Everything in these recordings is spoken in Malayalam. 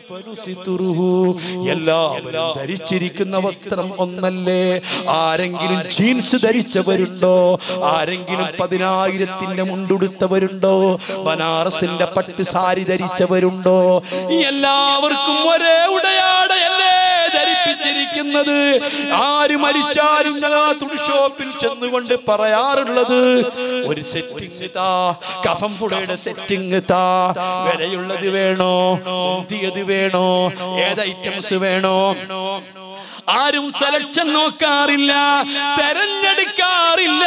കഫനു സിതുറുഹു. എല്ലാവരും ധരിച്ചിരിക്കുന്ന വസ്ത്രം ഒന്നല്ലേ ആരെങ്കിലും ജീൻസ് ധരിച്ചവരുണ്ടോ ആരെങ്കിലും പതിനായിരത്തിന്റെ മുണ്ടുടുത്തവരുണ്ടോ ബനാറസിന്റെ പട്ട് സാരി ധരിച്ചവരുണ്ടോ എല്ലാവർക്കും ഒരേ ഉടയാടയല്ലേ ധരിപ്പിച്ചിരിക്കുന്നത് ആര് മരിച്ചാലും ഞാൻ തുണി ഷോപ്പിൽ ചെന്നുകൊണ്ട് പറയാറുള്ളത് ഒരു സെറ്റിംഗ് താ കഫം പുടയുടെ സെറ്റിംഗ് താ വിലയുള്ളത് വേണോ മുന്തിയത് വേണോ ഏത് ഐറ്റംസ് വേണോ ആരും സെലക്ഷൻ നോക്കാറില്ല തെരഞ്ഞെടുക്കാറില്ല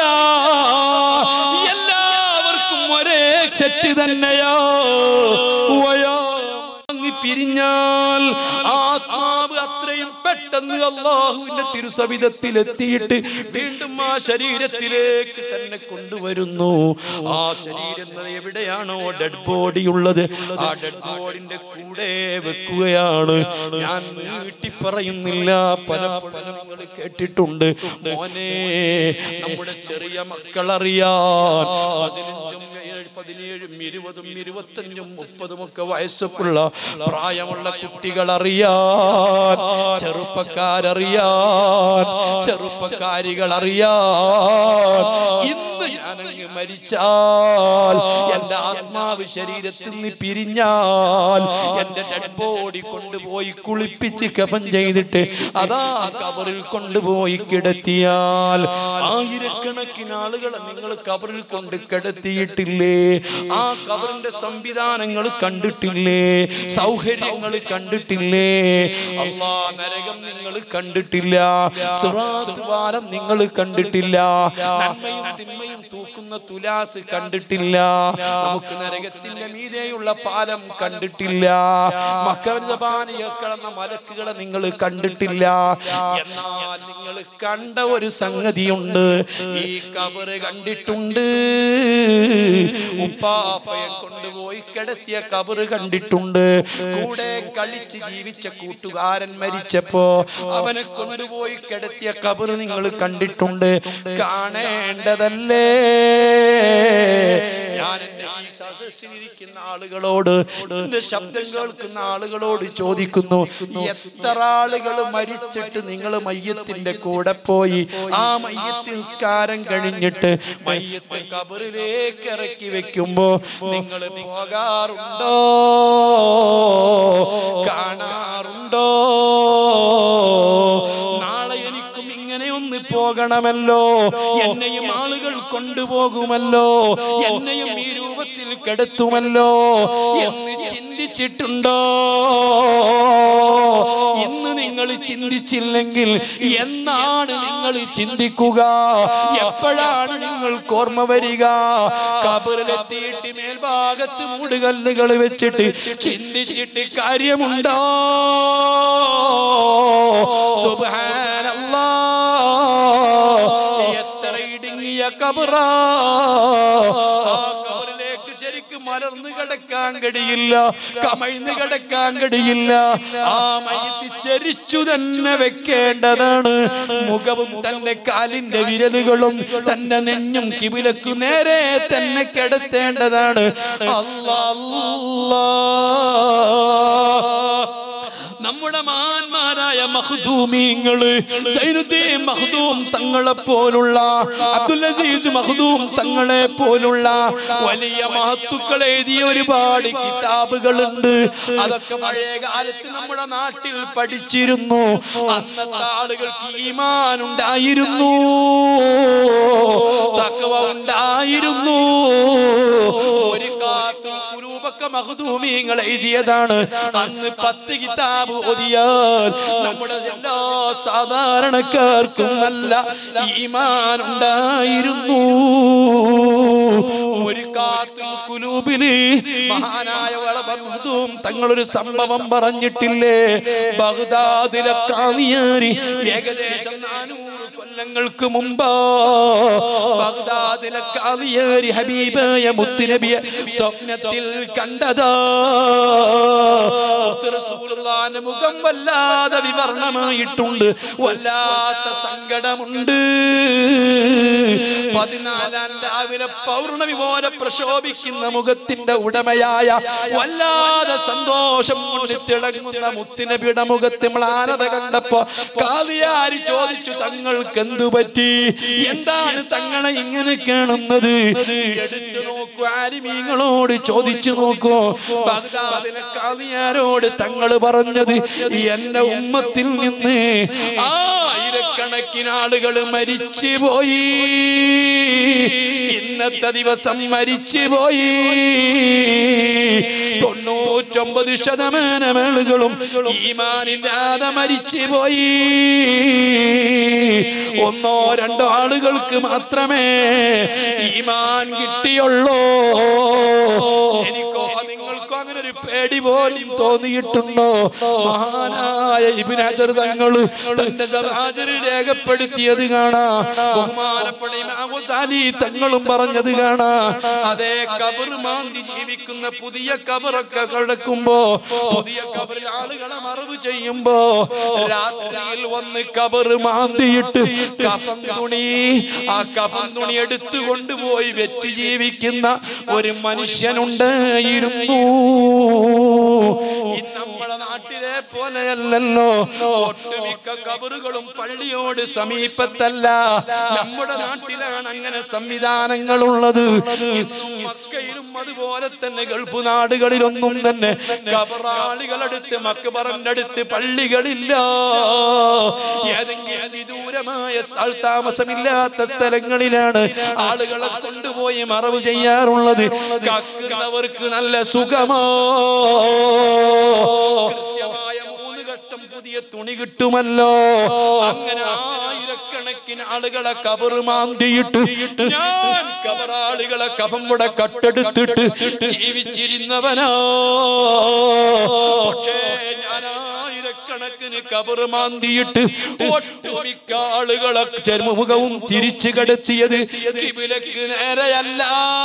എല്ലാവർക്കും ഒരേ സെറ്റ് തന്നെയോ വയോ അങ്ങ് പിരിഞ്ഞാൽ ആത്മാവ് അത്രയും പെട്ടെന്ന് അള്ളാഹുവിന്റെ തിരുസവിധത്തിൽ എത്തിയിട്ട് വീണ്ടും ആ ശരീരത്തിലേക്ക് തന്നെ കൊണ്ടുവരുന്നു ആ ശരീരം എവിടെയാണോ ഡെഡ് ബോഡി ഉള്ളത് ആ ഡെഡ് ബോഡിന്റെ കൂടെ വെക്കുകയാണ് ഞാൻ നീട്ടി പറയുന്നില്ല പല പല നിങ്ങൾ കേട്ടിട്ടുണ്ട് മോനെ നമ്മുടെ ചെറിയ മക്കളറിയാൻ പതിനഞ്ചും ഏഴ് പതിനേഴും ഇരുപതും ഇരുപത്തഞ്ചും മുപ്പതും ഒക്കെ വയസ്സൊക്കെയുള്ള പ്രായമുള്ള കുട്ടികൾ അറിയാൻ ചെറുപ്പക്കാരറിയാൻ ചെറുപ്പക്കാരികൾ അറിയാൻ ഇന്ന് ഞാനങ്ങ് മരിച്ചാൽ എന്റെ ആത്മാവ് ശരീരത്തിൽ നിന്ന് പിരിഞ്ഞാൽ എന്റെ ഡെഡ് ബോഡി കൊണ്ടുപോയി കുളിപ്പിച്ച് കഫൻ ചെയ്തിട്ട് അതാ കബറിൽ കൊണ്ടുപോയി കിടത്തിയാൽ ആയിരക്കണക്കിന് ആളുകളെ നിങ്ങൾ കബറിൽ കൊണ്ട് കിടത്തിയിട്ടില്ലേ ആ കബറിന്റെ സംവിധാനങ്ങൾ കണ്ടിട്ടില്ലേ സൗകര്യങ്ങൾ കണ്ടിട്ടില്ലേ അള്ളാ നരകം നിങ്ങൾ കണ്ടിട്ടില്ല സുറാസുവാരം നിങ്ങൾ കണ്ടിട്ടില്ല നന്മയും തിന്മയും തൂക്കുന്ന തുലാസ് കണ്ടിട്ടില്ല നമുക്ക് നരകത്തിന്റെ മീതെയുള്ള പാലം കണ്ടിട്ടില്ല മക്കളുടെ മലക്കുകളെ നിങ്ങൾ കണ്ടിട്ടില്ല എന്നാൽ നിങ്ങൾ കണ്ട ഒരു സംഗതിയുണ്ട് ഈ കബറ് കണ്ടിട്ടുണ്ട് ഉപ്പാപ്പയെ കൊണ്ടുപോയി കിടത്തിയ കബറ് കണ്ടിട്ടുണ്ട് കൂടെ കളിച്ച് ജീവിച്ച കൂട്ടുകാരൻ മരിച്ചപ്പോ അവനെ കൊണ്ടുപോയി കിടത്തിയ കബറ് നിങ്ങൾ കണ്ടിട്ടുണ്ട് കാണേണ്ടതല്ലേ ഞാൻ എന്റെ ഈ സദസ്സിലിരിക്കുന്ന ആളുകളോട് എന്റെ ശബ്ദം കേൾക്കുന്ന ആളുകളോട് ചോദിക്കുന്നു എത്ര ആളുകൾ മരിച്ചിട്ട് നിങ്ങൾ മയ്യത്തിന്റെ കൂടെ പോയി ആ മയ്യത്ത് നിസ്കാരം കഴിഞ്ഞിട്ട് മയ്യത്ത് കബറിലേക്ക് ഇറക്കി വെക്കുമ്പോ നിങ്ങൾ പോകാറുണ്ടോ കാണാറുണ്ടോ നാളെ എനിക്കും ഇങ്ങനെ ഒന്ന് പോകണമല്ലോ എന്നെയും ആളുകൾ കൊണ്ടുപോകുമല്ലോ എന്നെയും ഈ രൂപത്തിൽ കിടത്തുമല്ലോ എന്ന് ചിന്തിച്ചിട്ടുണ്ടോ ഇന്ന് നിങ്ങൾ ചിന്തിച്ചില്ലെങ്കിൽ എന്നാണ് നിങ്ങൾ ചിന്തിക്കുക എപ്പോഴാണ് നിങ്ങൾക്ക് ഓർമ്മ വരിക കബറിലെത്തിയിട്ട് മേൽഭാഗത്ത് മൂടുകല്ലുകൾ വെച്ചിട്ട് ചിന്തിച്ചിട്ട് കാര്യമുണ്ടോ സുബ്ഹാനല്ലാഹ് എത്ര ഇടുങ്ങിയ കബറാ ആ കബറിലേക്ക് ശരിക്കും മലർന്നു കിടക്കാൻ കഴിയില്ല കമഴ്ന്നു കിടക്കാൻ കഴിയില്ല ആ മയത്തി ചരിച്ചു തന്നെ വെക്കേണ്ടതാണ് മുഖവും തന്റെ കാലിന്റെ വിരലുകളും തന്റെ നെഞ്ഞും കിവിലക്കു നേരെ തന്നെ കിടത്തേണ്ടതാണ് അല്ലാ അല്ലാ നമ്മുടെ മഹാന്മാരായ മഹദൂമീങ്ങള് സൈനുദ്ദീൻ മഹദൂം തങ്ങളെ പോലുള്ള അബ്ദുൽ അസീസ് മഹദൂം തങ്ങളെ പോലുള്ള വലിയ മഹത്തുക്കൾ എഴുതിയ ഒരുപാട് കിതാബുകളുണ്ട് അതൊക്കെ പഴയ കാലത്ത് നമ്മുടെ നാട്ടിൽ പഠിച്ചിരുന്നു അന്നത്തെ ആളുകൾക്ക് ഈമാൻ ഉണ്ടായിരുന്നു തക്കവ ഉണ്ടായിരുന്നു ഒരു കാത്തു കുരൂപക്ക മഹദൂമീങ്ങൾ എഴുതിയതാണ് അന്ന് പത്ത് കിതാബ് ഓതിയാൽ നമ്മുടെ എല്ലാ സാധാരണക്കാർക്കും നല്ല ഈമാൻ ഉണ്ടായിരുന്നു ഒരു കാത്തു കുലൂബില് മഹാനായ വളബന്ധുവും തങ്ങളൊരു സംഭവം പറഞ്ഞിട്ടില്ലേ ബഗ്ദാദിലെ കാമിയാരി ഏകദേശം നാനൂറ് കൊല്ലം കൊല്ലങ്ങൾക്ക് മുമ്പ് ബഗ്ദാദിലെ കാളിയേറി ഹബീബായ മുത്തുനബിയെ സ്വപ്നത്തിൽ കണ്ടതാ മുത്ത് റസൂലുള്ളാഹിന്റെ മുഖം വല്ലാതെ വിവരണമായിട്ടുണ്ട് വല്ലാത്ത സങ്കടമുണ്ട് പതിനാലാം രാവിലെ പൗർണമി പോലെ പ്രശോഭിക്കുന്ന മുഖത്തിന്റെ ഉടമയായ വല്ലാതെ സന്തോഷം കൊണ്ട് തിളങ്ങുന്ന മുത്തിനബിയുടെ മുഖത്ത് മ്ലാനത കണ്ടപ്പോ കാവിയാരി ചോദിച്ചു തങ്ങൾക്ക് എന്തു പറ്റി എന്താണ് തങ്ങളെ ഇങ്ങനെ കാണുന്നത് എടുത്തു നോക്കൂ ആരിമീങ്ങളോട് ചോദിച്ചു നോക്കൂ ബഗ്ദാദിലെ കാവിയാരോട് തങ്ങൾ പറഞ്ഞത് എന്റെ ഉമ്മത്തിൽ നിന്ന് ആയിരക്കണക്കിന് ആളുകൾ മരിച്ചു പോയി ഇന്നത്തെ ദിവസം മരിച്ചു പോയി തൊണ്ണൂറ്റൊമ്പത് ശതമാനം ആളുകളും ഈമാനില്ലാതെ മരിച്ചു പോയി ഒന്നോ രണ്ടോ ആളുകൾക്ക് മാത്രമേ ഈമാൻ കിട്ടിയുള്ളൂ എനിക്കോ നിങ്ങൾക്കോ അങ്ങനെ ഒരു പേടി പോലും തോന്നിയിട്ടുണ്ടോ മഹാനായ ഇബിൻ ഹജർ തങ്ങൾ തന്റെ സഹാചരി രേഖപ്പെടുത്തിയത് കാണാ ബഹുമാനപ്പെട്ട ഇമാം ഗസാലി തങ്ങളും പറഞ്ഞത് കാണാ അതേ കബർ മാന്തി ജീവിക്കുന്ന പുതിയ കബറൊക്കെ കിടക്കുമ്പോ പുതിയ കബറിൽ ആളുകളെ മറവ് ചെയ്യുമ്പോ രാത്രിയിൽ വന്ന് കബർ മാന്തിയിട്ട് കഫം തുണി ആ കഫം തുണി എടുത്തു കൊണ്ടുപോയി വെറ്റ് ജീവിക്കുന്ന ഒരു മനുഷ്യനുണ്ടായിരുന്നു ഇന്ന് നമ്മുടെ നാട്ടിലെ പോലെയല്ലല്ലോ ഒട്ടുമിക്ക കബറുകളും പള്ളിയോട് സമീപത്തല്ല നമ്മുടെ നാട്ടിലാണ് അങ്ങനെ സംവിധാനങ്ങളുള്ളത് ഇന്നും മക്കയിലും അതുപോലെ തന്നെ ഗൾഫ് നാടുകളിലൊന്നും തന്നെ കബറാളികളടുത്ത് മക്കബറിന്റെ അടുത്ത് പള്ളികളില്ല ഏതെങ്കിലും അതിദൂരമായ സ്ഥല താമസമില്ലാത്ത സ്ഥലങ്ങളിലാണ് ആളുകളെ കൊണ്ടുപോയി മറവ് ചെയ്യാറുള്ളത് കക്കുന്നവർക്ക് നല്ല സുഖമോ കൃത്യമായ മൂന്ന് ഘട്ടം പുതിയ തുണി കിട്ടുമല്ലോ അങ്ങനെ ആയിരക്കണക്കിന് ആളുകളെ കബർ മാന്തിയിട്ട് ഞാൻ കബറാളികളെ കഫം കൂടെ കട്ടെടുത്തിട്ട് ജീവിച്ചിരുന്നവനാ പക്ഷേ ഞാൻ ആയിരക്കണക്കിന് കബർ മാന്തിയിട്ട് ഒട്ടുമിക്ക ആളുകളെ ചർമ്മമുഖവും തിരിച്ചു കടത്തിയത് കിബിലക്ക് നേരെയല്ല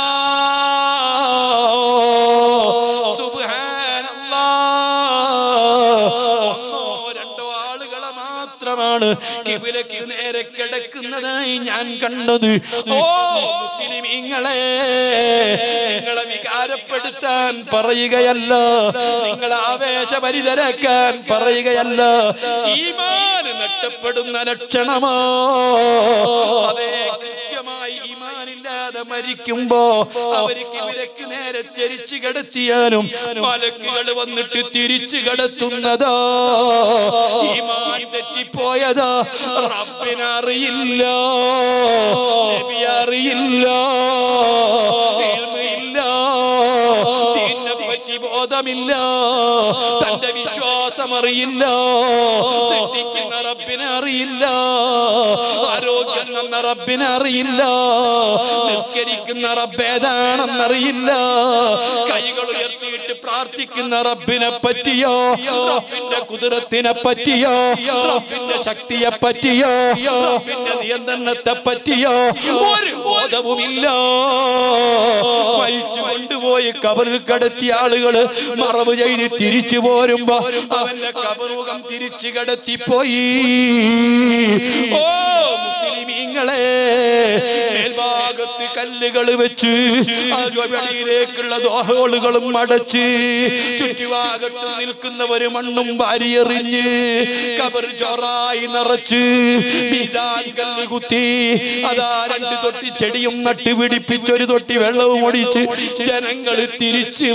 സുബ്ഹാനല്ലാഹ് ഒന്നോ രണ്ടോ ആളുകളെ മാത്രമാണ് കിബിലക്ക് നേരെ കിടക്കുന്നതായി ഞാൻ കണ്ടത് ഓ മുസ്ലിമീങ്ങളെ നിങ്ങളെ വികാരപ്പെടുത്താൻ പറയുകയല്ല നിങ്ങളെ ആവേശപരിതരാക്കാൻ പറയുകയല്ല ഈമാൻ നഷ്ടപ്പെടുന്ന ലക്ഷണമോ അതേ കൃത്യമായി ഈമാനില്ലാതെ മരിക്കുമ്പോ അവർക്ക് വിലക്ക് നേരെ ചരിച്ചു കിടത്തിയാലും മലക്കുകൾ വന്നിട്ട് തിരിച്ചു കിടത്തുന്നതോ ഈമാൻ തെറ്റിപ്പോയതോ റബ്ബിനറിയില്ല നബി അറിയില്ല ഇൽമില്ല ദീനിനെ പറ്റി ബോധമില്ല തന്റെ വിശ്വാസം അറിയില്ല സൃഷ്ടിക്കുന്ന റബ്ബിനെ അറിയില്ല ആരോഗ്യം എന്ന റബ്ബിനെ അറിയില്ല നിസ്കരിക്കുന്ന റബ്ബ് ഏതാണെന്നറിയില്ല കൈകൾ ഉയർത്തിയിട്ട് പ്രാർത്ഥിക്കുന്ന റബ്ബിനെ പറ്റിയോ റബ്ബിന്റെ കുതിരത്തിനെ പറ്റിയോ റബ്ബിന്റെ ശക്തിയെ പറ്റിയോ റബ്ബിന്റെ നിയന്ത്രണത്തെ പറ്റിയോ ഒരു ബോധവുമില്ല മരിച്ചു കൊണ്ടുപോയി കബറിൽ കടത്തിയ ആളുകള് മറവ് ചെയ്ത് തിരിച്ചു പോരുമ്പോ അവന്റെ കബറുകം തിരിച്ചു കടത്തിപ്പോയി ഓ മുസ്ലിമീങ്ങളെ മേൽഭാഗത്ത് കല്ലുകൾ വെച്ച് അടിയിലേക്കുള്ള ദോഹോളുകളും അടച്ച് ചുറ്റുഭാഗത്ത് നിൽക്കുന്നവര് മണ്ണും വാരിയെറിഞ്ഞ് കബർ ചോറായി നിറച്ച് മീസാൻ കല്ല് കുത്തി അതാ രണ്ട് തൊട്ടി ചെടിയും നട്ട് പിടിപ്പിച്ചൊരു തൊട്ടി വെള്ളവും ഒടിച്ച് ജനങ്ങൾ തിരിച്ചു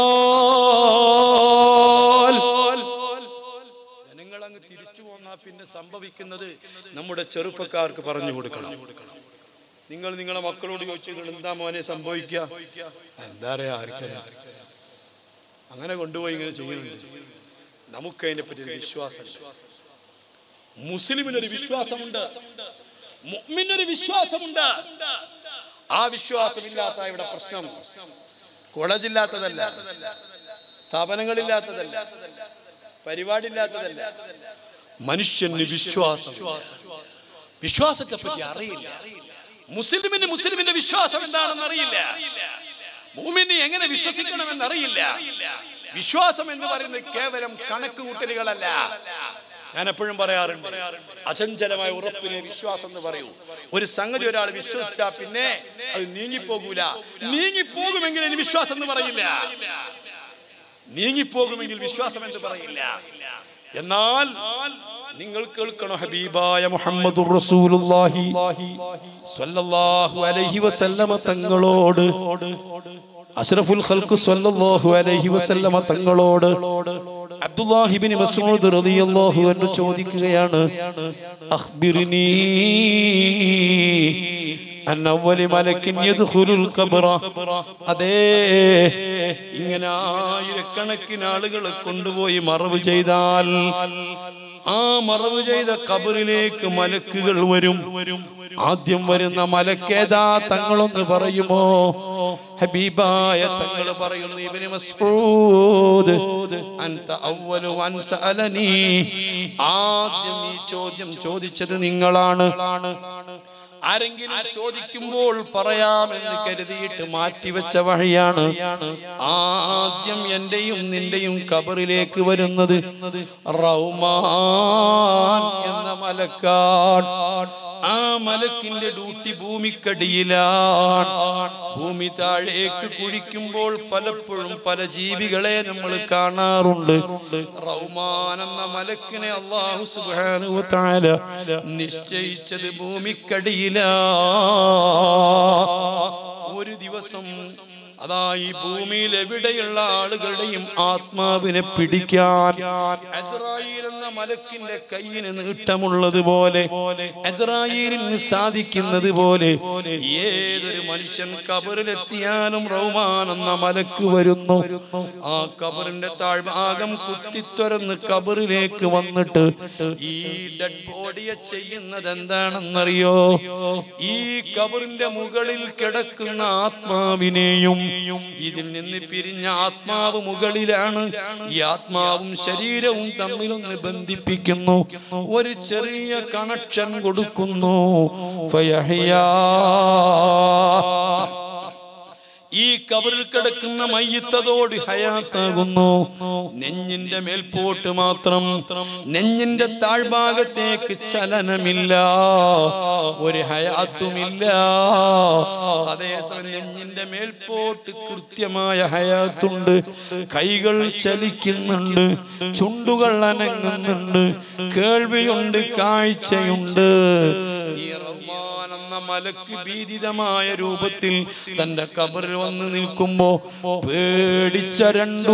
പോന്നാൽ ജനങ്ങൾ അങ്ങ് തിരിച്ചു പോന്നാ പിന്നെ സംഭവിക്കുന്നത് നമ്മുടെ ചെറുപ്പക്കാർക്ക് പറഞ്ഞു കൊടുക്കണം നിങ്ങൾ നിങ്ങളെ മക്കളോട് ചോദിച്ചു എന്താ മോനെ സംഭവിക്കുക എന്താ പറയാ ആർക്കറിയാം അങ്ങനെ കൊണ്ടുപോയി ഇങ്ങനെ ചെയ്യുന്നുണ്ട് നമുക്ക് അതിനെ പറ്റി ഒരു വിശ്വാസമുണ്ട് മുസ്ലിമിനൊരു വിശ്വാസമുണ്ട് മുഅ്മിനൊരു വിശ്വാസമുണ്ട് ആ വിശ്വാസമില്ലാത്ത ഇവിടെ പ്രശ്നം കോളേജില്ലാത്തതല്ല സ്ഥാപനങ്ങളില്ലാത്തതല്ല പരിപാടിയില്ലാത്തതല്ല മനുഷ്യന് വിശ്വാസം വിശ്വാസത്തെ പറ്റി അറിയില്ല മുസ്ലിമിന് മുസ്ലിമിന്റെ വിശ്വാസം എന്താണെന്ന് അറിയില്ല മൂമിനെ എങ്ങനെ വിശ്വസിക്കണമെന്ന് അറിയില്ല വിശ്വാസം എന്ന് പറയുന്നത് കേവലം കണക്ക് കൂട്ടലുകളല്ല ഞാൻ എപ്പോഴും പറയാറുണ്ട് അചഞ്ചലമായ ഉറപ്പിനെ വിശ്വാസം എന്ന് പറയൂ ഒരു സംഗതി ഒരാൾ വിശ്വസിച്ചാ പിന്നെ അത് നീങ്ങിപ്പോകൂല നീങ്ങിപ്പോകുമെങ്കിൽ അതിന് വിശ്വാസം എന്ന് പറയില്ല നീങ്ങിപ്പോകുമെങ്കിൽ വിശ്വാസം എന്ന് പറയില്ല എന്നാൽ നിങ്ങൾ കേൾക്കണോ ഹബീബായ മുഹമ്മദ് റസൂലുള്ളാഹി സ്വല്ലല്ലാഹു അലൈഹി വസല്ലമ തങ്ങളോട് അഷ്റഫുൽ ഖൽഖ് സ്വല്ലല്ലാഹു അലൈഹി വസല്ലമ തങ്ങളോട് അബ്ദുല്ലാഹിബിൻ മസ്ഊദ് റളിയല്ലാഹു അൻഹു ചോദിക്കുകയാണ് അഖ്ബിർനീ അൻ അവ്വലി മലക്കിൻ യദ്ഖുലുൽ ഖബ്റ അതേ ഇങ്ങനെ ആയിരക്കണക്കിന് ആളുകളെ കൊണ്ടുപോയി മറവ് ചെയ്താൽ ആ മറവ് ചെയ്ത കബറിലേക്ക് മലക്കുകൾ വരും ആദ്യം വരുന്ന മലക്കേതാ തങ്ങളൊന്ന് പറയുമോ ഹബീബായ തങ്ങൾ പറയുന്നു ഇവന് മസ്ഊദ് അൻത അവ്വലു അൻ സഅലനി ആദ്യം ഈ ചോദ്യം ചോദിച്ചത് നിങ്ങളാണ് ആരെങ്കിലും ചോദിക്കുമ്പോൾ പറയാമെന്ന് കരുതിയിട്ട് മാറ്റിവെച്ച വഴിയാണ് ആദ്യം എന്റെയും നിന്റെയും കബറിലേക്ക് വരുന്നത് റൗമാൻ എന്ന മലക്കാട് ആ മലക്കിന്റെ ഡ്യൂട്ടി ഭൂമിക്കടിയിലാണ് ഭൂമി താഴേക്ക് കുഴിക്കുമ്പോൾ പലപ്പോഴും പല ജീവികളെ നമ്മൾ കാണാറുണ്ട് റൗമാൻ എന്ന മലക്കിനെ അള്ളാഹു സുബ്ഹാനഹു വ തആല നിശ്ചയിച്ചത് ഭൂമിക്കടിയിലാ ഒരു ദിവസം അതാ ഈ ഭൂമിയിൽ എവിടെയുള്ള ആളുകളുടെയും ആത്മാവിനെ പിടിക്കാൻ അസ്രായീൽ എന്ന മലക്കിന്റെ കയ്യിന് നീട്ടമുള്ളത് പോലെ അസ്രായീലിന് സാധിക്കുന്നത് പോലെ ഏതൊരു മനുഷ്യൻ കബറിലെത്തിയാലും റൗമാൻ എന്ന മലക്ക് വരുന്നു ആ കബറിന്റെ താഴ്ഭാഗം കുത്തിത്തുറന്ന് കബറിലേക്ക് വന്നിട്ട് ഈ ഡെഡ് ബോഡിയെ ചെയ്യുന്നത് എന്താണെന്നറിയോ ഈ കബറിന്റെ മുകളിൽ കിടക്കുന്ന ആത്മാവിനെയും ഇതിൽ നിന്ന് പിരിഞ്ഞ ആത്മാവ് മുകളിലാണ് ഈ ആത്മാവും ശരീരവും തമ്മിലൊന്ന് ബന്ധിപ്പിക്കുന്നു ഒരു ചെറിയ കണക്ഷൻ കൊടുക്കുന്നു ഫയഹ്യാ. ഈ കബറിൽ കിടക്കുന്ന മയ്യത്തതോട് ഹയാത്താകുന്നു നെഞ്ഞിന്റെ മേൽപോട്ട് മാത്രം നെഞ്ഞിന്റെ താഴ്ഭാഗത്തേക്ക് ചലനമില്ല ഒരു ഹയാത്തുമില്ല അതേസമയം നെഞ്ഞിന്റെ മേൽപോട്ട് കൃത്യമായ ഹയാത്തുണ്ട് കൈകൾ ചലിക്കുന്നുണ്ട് ചുണ്ടുകൾ അനങ്ങുന്നുണ്ട് കേൾവിയുണ്ട് കാഴ്ചയുണ്ട് ഈ റഹ്മാൻ എന്ന മലക്ക് ഭീതിതമായ രൂപത്തിൽ തന്റെ കബറിൽ വന്ന് നിൽക്കുമ്പോ പേടിച്ച രണ്ടു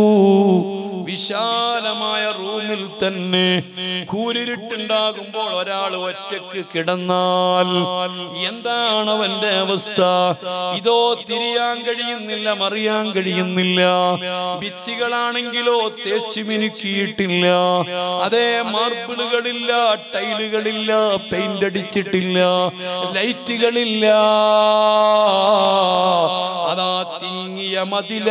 വിശാലമായ റൂമിൽ തന്നെ കൂരിരുട്ടുണ്ടാകുമ്പോൾ ഒരാൾ ഒറ്റക്ക് കിടന്നാൽ എന്താണ് അവന്റെ അവസ്ഥ ഇതോ തിരിയാൻ കഴിയുന്നില്ല മറിയാൻ കഴിയുന്നില്ല ഭിത്തികളാണെങ്കിലോ തേച്ചു മിനുക്കിയിട്ടില്ല അതേ മാർബിളുകളില്ല ടൈലുകളില്ല പെയിന്റ് അടിച്ചിട്ടില്ല ലൈറ്റുകളില്ല അതാ തിങ്ങിയ മതില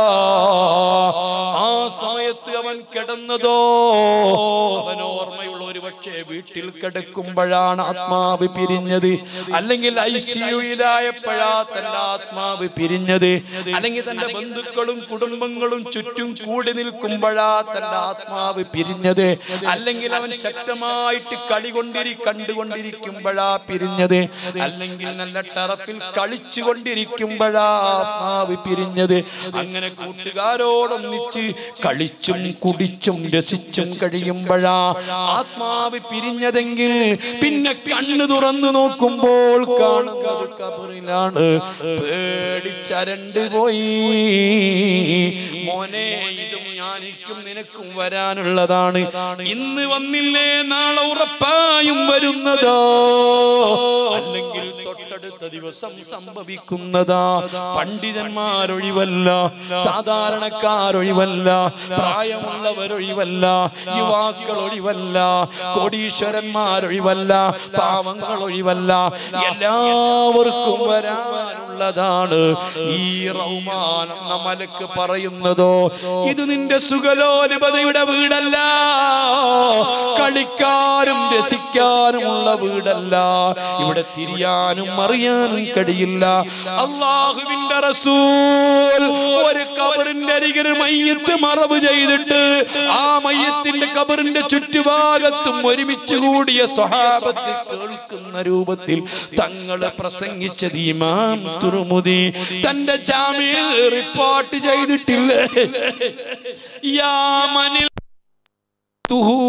ആ സമയത്ത് അവൻ കിടന്നതോ അവൻ ഓർമ്മയുള്ള ഒരു പക്ഷേ വീട്ടിൽ കിടക്കുമ്പോഴാണ് ആത്മാവ് പിരിഞ്ഞത് അല്ലെങ്കിൽ ഐ സിയുയിലായപ്പോഴാ തന്റെ ആത്മാവ് പിരിഞ്ഞത് അല്ലെങ്കിൽ തന്റെ ബന്ധുക്കളും കുടുംബങ്ങളും ചുറ്റും കൂടി നിൽക്കുമ്പോഴാ തന്റെ ആത്മാവ് പിരിഞ്ഞത് അല്ലെങ്കിൽ അവൻ ശക്തമായിട്ട് കളി കൊണ്ടിരി കണ്ടുകൊണ്ടിരിക്കുമ്പോഴാ പിരിഞ്ഞത് അല്ലെങ്കിൽ നല്ല ടറഫിൽ കളിച്ചു കൊണ്ടിരിക്കുമ്പോഴാ ആത്മാവ് പിരിഞ്ഞത് അങ്ങനെ കൂട്ടുകാരോടൊന്നിച്ച് കളിച്ചും കുടിച്ചും രസിച്ചും കഴിയുമ്പോഴാ ആത്മാവ് പിരിഞ്ഞതെങ്കിൽ പിന്നെ കണ്ണു തുറന്നു നോക്കുമ്പോൾ കാണുന്നത് കബറിലാണ് പേടിച്ചരണ്ട് പോയി മോനെ ഇതും ഞാനിക്കും നിനക്കും വരാനുള്ളതാണ് ഇന്ന് വന്നില്ലേ നാളെ ഉറപ്പായും വരുന്നതോ അല്ലെങ്കിൽ തൊട്ടടുത്ത ദിവസം സംഭവിക്കുന്നതാ പണ്ഡിതന്മാരൊഴിവല്ല സാധാരണക്കാരൊഴിവല്ല പ്രായമുള്ളവരൊഴിവല്ല യുവാക്കൾ ഒഴിവല്ല കോടീശ്വരന്മാരൊഴിവല്ല പാവങ്ങൾ ഒഴിവല്ല എല്ലാവർക്കും വരാനുള്ളതാണ് ഈ റൗമാൻ എന്ന മലക്ക് പറയുന്നതോ ഇത് നിന്റെ സുഖലോലുപതയുടെ വീടല്ല കളിക്കാനും രസിക്കാനുമുള്ള വീടല്ല ഇവിടെ തിരിയാനും അറിയാനും കഴിയില്ല അള്ളാഹുവിന്റെ റസൂൽ ഒരു കബറിന്റെ അരികിൽ മയ്യത്ത് മറവ് ചെയ്തിട്ട് ആ മയ്യത്തിന്റെ കബറിന്റെ ചുറ്റുഭാഗത്തും ഒരുമിച്ച് കൂടിയ സ്വഹാബത്ത് കേൾക്കുന്ന രൂപത്തിൽ തങ്ങളെ പ്രസംഗിച്ചത് ഇമാം തുറമുതി തന്റെ ജാമ്യ റിപ്പോർട്ട് ചെയ്തിട്ടില്ലേ യാമനിൽ തുഹൂ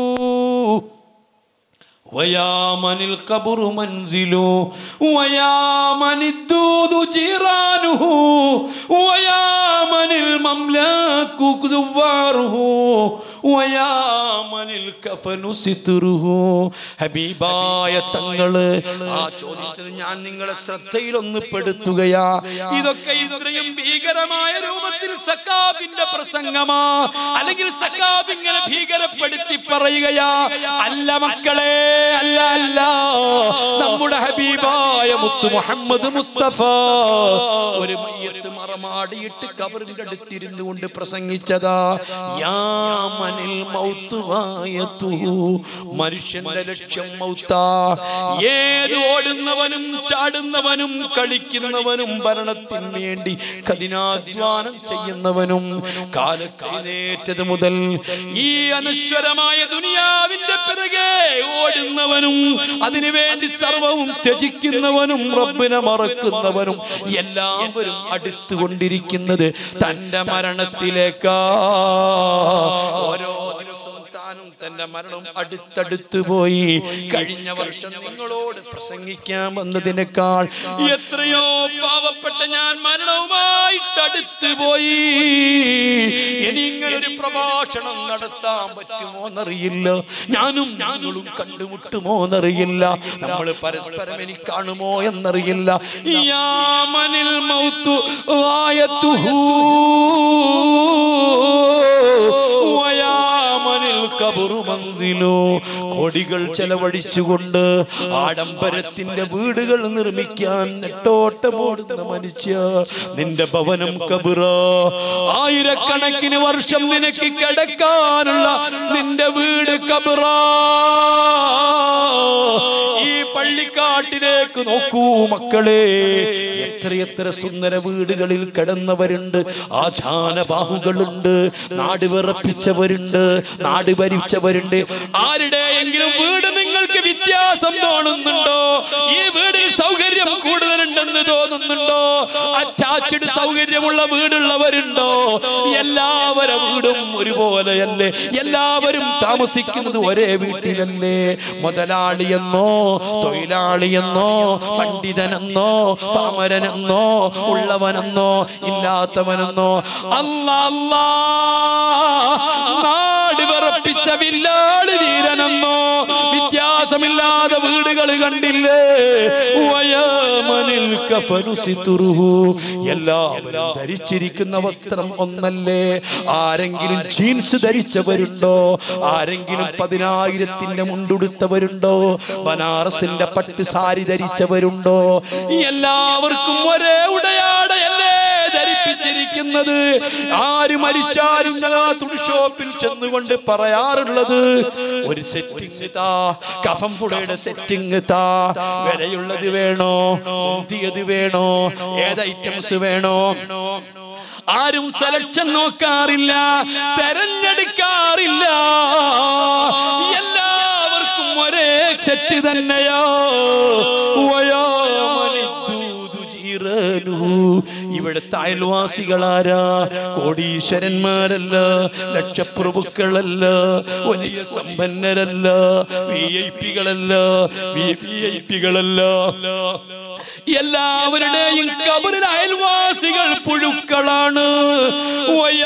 ويا من القبر منزله ويا من الدود جيرانه ويا من المملاك زواره ويا من الكفن ستره ഹബീബായ തങ്ങള് ആ ചോദിച്ചത് ഞാൻ നിങ്ങളെ ശ്രദ്ധയിൽ ഒന്ന് പെടുത്തുകയാ ഇതൊക്കെ ഇത്രയും ഭീകരമായ രൂപത്തിൽ സക്കാബിന്റെ പ്രസംഗമാ അല്ലെങ്കിൽ സക്കാബ് ഇങ്ങനെ ഭീകരപ്പെടുത്തി പറയുകയാ അല്ല മക്കളെ അല്ല അല്ല നമ്മുടെ ഹബീബായ മുത്തു മുഹമ്മദ് മുസ്തഫ ഒരു മയ്യത്ത് മറമാടിയിട്ട് കബറിന്റെ അടുത്തിരുന്നു കൊണ്ട് പ്രസംഗിച്ചതാ യാമനിൽ മൗത്തുവായതുഹു മനുഷ്യന്റെ ലക്ഷ്യം മൗത്താ ഏത് ഓടുന്നവനും ചാടുന്നവനും കളിക്കുന്നവനും ഭരണത്തിന് വേണ്ടി കഠിനാധ്വാനം ചെയ്യുന്നവനും കാലത്തേറ്റത് മുതൽ ഈ അനശ്വരമായ ദുനിയാവിന്റെ പിറകെ ഓടുന്നവനും അതിനുവേണ്ടി സർവവും ത്യജിക്കുന്നവനും റബ്ബിനെ മറക്കുന്നവനും എല്ലാവരും അടുത്തുകൊണ്ടിരിക്കുന്നത് തന്റെ മരണത്തിലേക്കാ ഓരോ ദിവസവും താനും തന്റെ മരണം അടുത്തടുത്ത് പോയി കഴിഞ്ഞ വർഷം നിങ്ങളോട് പ്രസംഗിക്കാൻ വന്നതിനേക്കാൾ എത്രയോ പാവപ്പെട്ട ഞാൻ മരണവുമായിട്ട് അടുത്ത് പോയി ഇനി ഇങ്ങനെ ഒരു പ്രഭാഷണം നടത്താൻ പറ്റുമോ എന്നറിയില്ല ഞാനും ഞാനും കണ്ടുമുട്ടുമോ എന്നറിയില്ല നമ്മൾ പരസ്പരം എനിക്ക് കാണുമോ എന്നറിയില്ല യാമനിൽ മൗത്തു വായത്തുഹൂ വയാമനിൽ കബറു മന്ദിലോ കോടികൾ ചെലവഴിച്ചുകൊണ്ട് ആഡംബരത്തിന്റെ വീടുകൾ നിർമ്മിക്കാൻ നെട്ടോട്ടമോടുന്ന മനുഷ്യ നിന്റെ ഭവനം കബറ ആയിരക്കണക്കിന് വർഷം നിനക്ക് കിടക്കാനുള്ള നിന്റെ വീട് കബറ ഈ പള്ളിക്കാട്ടിലേക്ക് നോക്കൂ മക്കളെ എത്രയെത്ര സുന്ദര വീടുകളിൽ കിടന്നവരുണ്ട് ആചാനബാഹുകളുണ്ട് നാട് വിറപ്പിച്ചവരുണ്ട് നാട് ഭരിച്ചവരുണ്ട് ആരുടെയെങ്കിലും വീട് നിങ്ങൾക്ക് വ്യത്യാസം തോന്നുന്നുണ്ടോ ഈ വീടിൽ സൗകര്യം കൂടുതലുണ്ടെന്ന് തോന്നുന്നുണ്ടോ അറ്റാച്ച്ഡ് സൗകര്യമുള്ള വീടുള്ളവരുണ്ടോ എല്ലാവരുടെ വീടും ഒരുപോലെയല്ലേ എല്ലാവരും താമസിക്കുന്നത് ഒരേ വീട്ടിലല്ലേ മുതലാളിയെന്നോ തൊഴിലാളിയെന്നോ പണ്ഡിതനെന്നോ പാമരനെന്നോ ഉള്ളവനെന്നോ ഇല്ലാത്തവനെന്നോ അല്ലാ അല്ലാ നാട് വിറപ്പിച്ച വില്ലാളി വീരനെന്നോ വ്യത്യാസമില്ലാതെ വീടുകൾ കണ്ടില്ലേ വയമനിൽ കഫനു സിതുറുഹു. എല്ലാവരും ധരിച്ചിരിക്കുന്ന വസ്ത്രം ഒന്നല്ലേ ആരെങ്കിലും ജീൻസ് ധരിച്ചവരുണ്ടോ ആരെങ്കിലും പതിനായിരത്തിന്റെ മുണ്ടുടുത്തവരുണ്ടോ ബനാറസിന്റെ പട്ട് സാരി ധരിച്ചവരുണ്ടോ എല്ലാവർക്കും ഒരേ ഉടയാടയല്ലേ ധരിപ്പിച്ചിരിക്കുന്നത് ആര് മരിച്ചാലും ഞാൻ തുണി ഷോപ്പിൽ ചെന്നുകൊണ്ട് പറയാറുള്ളത് ഒരു സെറ്റിംഗ് താ കഫം പുടയുടെ സെറ്റിംഗ് താ വിലയുള്ളത് വേണോ മുന്തിയത് വേണോ ഏത് ഐറ്റംസ് വേണോ ആരും സെലക്ഷൻ നോക്കാറില്ല തെരഞ്ഞെടുക്കാറില്ല എല്ലാവർക്കും ഒരേ സെറ്റ് തന്നെയോ വയോമനിദ്ദൂതു ജീറനുഹു. ഇവിടുത്തെ അയൽവാസികളാരാ കോടീശ്വരന്മാരല്ല ലക്ഷപ്രഭുക്കളല്ല വലിയ സമ്പന്നരല്ല വി ഐ പികളല്ല വി ഐ പികളല്ല എല്ലാവരുടെയും കബറിൽ അയൽവാസികൾ പുഴുക്കളാണ്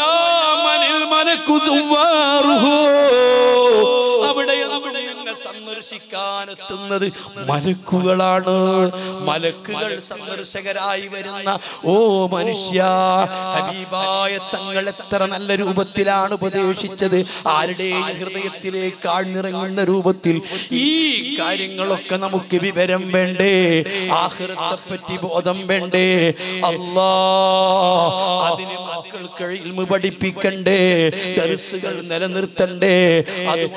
വയാമനിൽ മനക്കു സുവ്വാറുഹു. അവിടെ അവിടെ എന്നെ സന്ദർശിക്കാൻ സന്ദർശിക്കാനെത്തുന്നത് മലക്കുകളാണ് മലക്കുകൾ സന്ദർശകരായി വരുന്ന ഓ മനുഷ്യ ഹബീബായ തങ്ങൾ എത്ര നല്ല രൂപത്തിലാണ് ഉപദേശിച്ചത് ആരുടെയും ഹൃദയത്തിലേക്ക് ആഴ്ന്നിറങ്ങുന്ന രൂപത്തിൽ ഈ കാര്യങ്ങളൊക്കെ നമുക്ക് വിവരം വേണ്ടേ ആഹൃത്തെ പറ്റി ബോധം വേണ്ടേ അല്ലാ അതിന് മക്കൾക്ക് ഇൽമ പഠിപ്പിക്കണ്ടേ ദർസുകൾ നിലനിർത്തണ്ടേ അത്